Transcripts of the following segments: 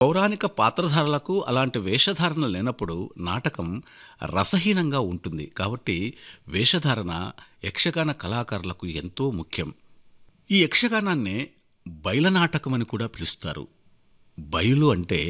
పౌరాణిక పాత్రధారులకు అలాంటి వేషధారణ లేనప్పుడు నాటకం రసహీనంగా ఉంటుంది కాబట్టి వేషధారణ యక్షగాన కళాకారులకు ఎంతో ముఖ్యం ఈ యక్షగానాన్నే బయలనాటకం అని కూడా పిలుస్తారు బయలు అంటే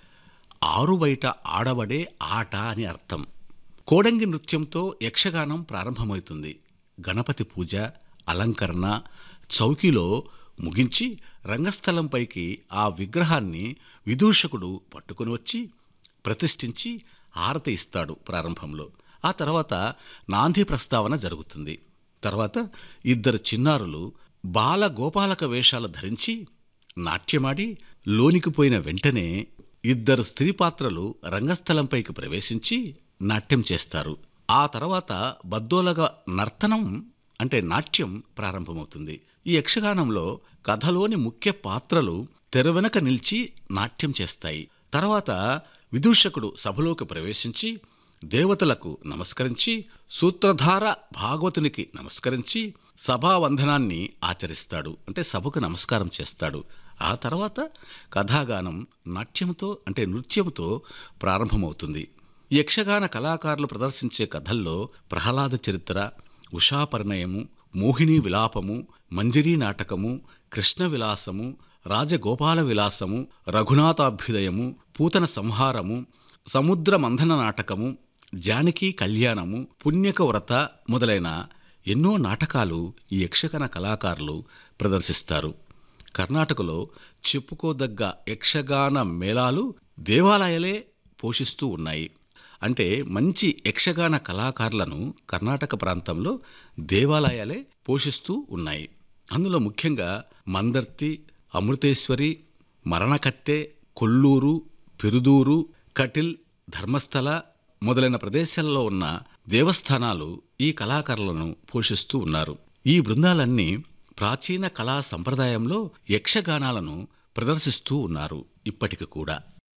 ఆరు బయట ఆడబడే ఆట అని అర్థం కోడంగి నృత్యంతో యక్షగానం ప్రారంభమవుతుంది గణపతి పూజ అలంకరణ చౌకీలో ముగించి రంగస్థలంపైకి ఆ విగ్రహాన్ని విదూషకుడు పట్టుకుని వచ్చి ప్రతిష్ఠించి హారతి ఇస్తాడు ప్రారంభంలో ఆ తర్వాత నాంది ప్రస్తావన జరుగుతుంది తర్వాత ఇద్దరు చిన్నారులు బాల గోపాలక వేషాలు ధరించి నాట్యమాడి లోనికి పోయిన వెంటనే ఇద్దరు స్త్రీ పాత్రలు రంగస్థలంపైకి ప్రవేశించి నాట్యం చేస్తారు ఆ తర్వాత బద్దోలగా నర్తనం అంటే నాట్యం ప్రారంభమవుతుంది ఈ యక్షగానంలో కథలోని ముఖ్య పాత్రలు తెర వెనక నిలిచి నాట్యం చేస్తాయి తర్వాత విదూషకుడు సభలోకి ప్రవేశించి దేవతలకు నమస్కరించి సూత్రధార భాగవతునికి నమస్కరించి సభావందనాన్ని ఆచరిస్తాడు అంటే సభకు నమస్కారం చేస్తాడు ఆ తర్వాత కథాగానం నాట్యంతో అంటే నృత్యంతో ప్రారంభమవుతుంది యక్షగాన కళాకారులు ప్రదర్శించే కథల్లో ప్రహ్లాద చరిత్ర ఉషాపరిణయము మోహిని విలాపము మంజరీ నాటకము కృష్ణ విలాసము రాజగోపాల విలాసము రఘునాథాభ్యుదయము పూతన సంహారము సముద్ర మంథన నాటకము జానకి కళ్యాణము పుణ్యక వ్రత మొదలైన ఎన్నో నాటకాలు ఈ యక్షగాన కళాకారులు ప్రదర్శిస్తారు కర్ణాటకలో చెప్పుకోదగ్గ యక్షగాన మేళాలు దేవాలయాలే పోషిస్తూ ఉన్నాయి అంటే మంచి యక్షగాన కళాకారులను కర్ణాటక ప్రాంతంలో దేవాలయాలే పోషిస్తూ ఉన్నాయి అందులో ముఖ్యంగా మందర్తి అమృతేశ్వరి మరణకత్తె కొల్లూరు పెరుదూరు కటిల్ ధర్మస్థల మొదలైన ప్రదేశాల్లో ఉన్న దేవస్థానాలు ఈ కళాకారులను పోషిస్తూ ఉన్నారు ఈ బృందాలన్నీ ప్రాచీన కళా సంప్రదాయంలో యక్షగానాలను ప్రదర్శిస్తూ ఉన్నారు ఇప్పటికి కూడా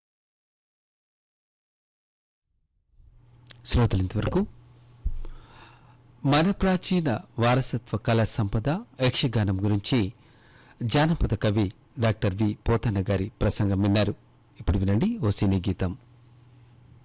శ్రోతలు ఇంతవరకు మన ప్రాచీన వారసత్వ కళా సంపద యక్షగానం గురించి జానపద కవి డాక్టర్ వి పోతన్న గారి ప్రసంగం విన్నారు ఇప్పుడు వినండి ఓ సినీ గీతం